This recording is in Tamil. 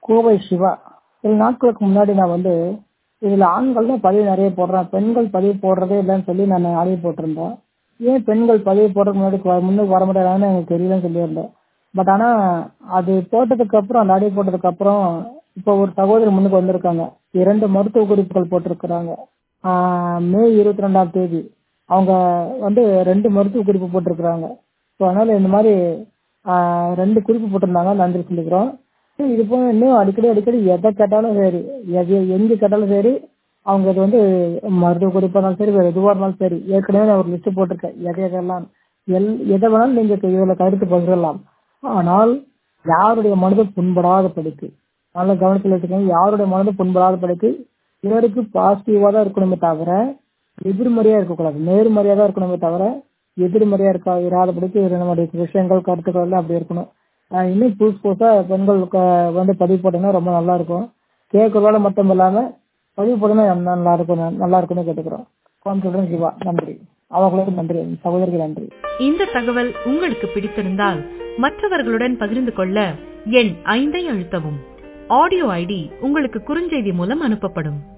கோவை சிவா சில நாட்களுக்கு முன்னாடி நான் வந்து இதில் ஆண்கள் தான் பதிவு நிறைய போடுறேன் பெண்கள் பதிவு போடுறதே இல்லைன்னு சொல்லி நான் ஆடியோ போட்டிருந்தேன் ஏன் பெண்கள் பதிவு போடுறதுக்கு முன்னாடி வ- முன்னுக்கு வர மாட்டேங்கிறாங்கன்னு எனக்கு தெரியலன்னு சொல்லியிருந்தேன் பட் ஆனால் அது போட்டதுக்கு அப்புறம் அந்த ஆடியோ போட்டதுக்கு அப்புறம் இப்போ ஒரு சகோதரி முன்னுக்கு வந்திருக்காங்க இரண்டு மருத்துவ குறிப்புகள் போட்டிருக்கிறாங்க ஆஹ் மே இருபத்தி ரெண்டாம் தேதி அவங்க வந்து ரெண்டு மருத்துவ குறிப்பு போட்டிருக்கிறாங்க ஸோ அதனால இந்த மாதிரி ஆஹ் ரெண்டு குறிப்பு போட்டிருந்தாங்க நன்றி சொல்லிக்கிறோம் இது போல இன்னும் அடிக்கடி அடிக்கடி எதை கேட்டாலும் சரி எது எங்க கேட்டாலும் சரி அவங்க இது வந்து மருத்துவ குறிப்பாக இருந்தாலும் சரி வேறு எதுவாக இருந்தாலும் சரி ஏற்கனவே நான் ஒரு லிஸ்ட் போட்டிருக்கேன் எதை எதெல்லாம் எல் எதை வேணாலும் நீங்க இதில் கருத்து பகிரலாம் ஆனால் யாருடைய மனது புண்படாத படிக்கு நல்ல கவனத்தில் வச்சுக்கோங்க யாருடைய மனது புண்படாத படிக்கு பிறருக்கு பாசிட்டிவா தான் இருக்கணுமே தவிர எதிர்மறையா இருக்கக்கூடாது நேர்மறையா தான் இருக்கணுமே தவிர எதிர்மறையா இருக்கா இராதபடிக்கு இது நம்முடைய விஷயங்கள் கருத்துக்கள் எல்லாம் அப்படி இருக்கணும் ஆஹ் இன்னும் புதுசு புதுசா பெண்கள் க- வந்து பதிவு போட்டீங்கன்னா ரொம்ப நல்லா இருக்கும் கேட்கறதோட மட்டும் இல்லாம பதிவு போட்டீங்கன்னா நல்லா இருக்கும் நல்லா இருக்கும்னு கேட்டுக்கிறோம் கோயம்புத்தூர் சிவா நன்றி அவங்களுக்கு நன்றி சகோதரிக்கு நன்றி இந்த தகவல் உங்களுக்கு பிடித்திருந்தால் மற்றவர்களுடன் பகிர்ந்து கொள்ள எண் ஐந்தை அழுத்தவும் ஆடியோ ஐடி உங்களுக்கு குறுஞ்செய்தி மூலம் அனுப்பப்படும்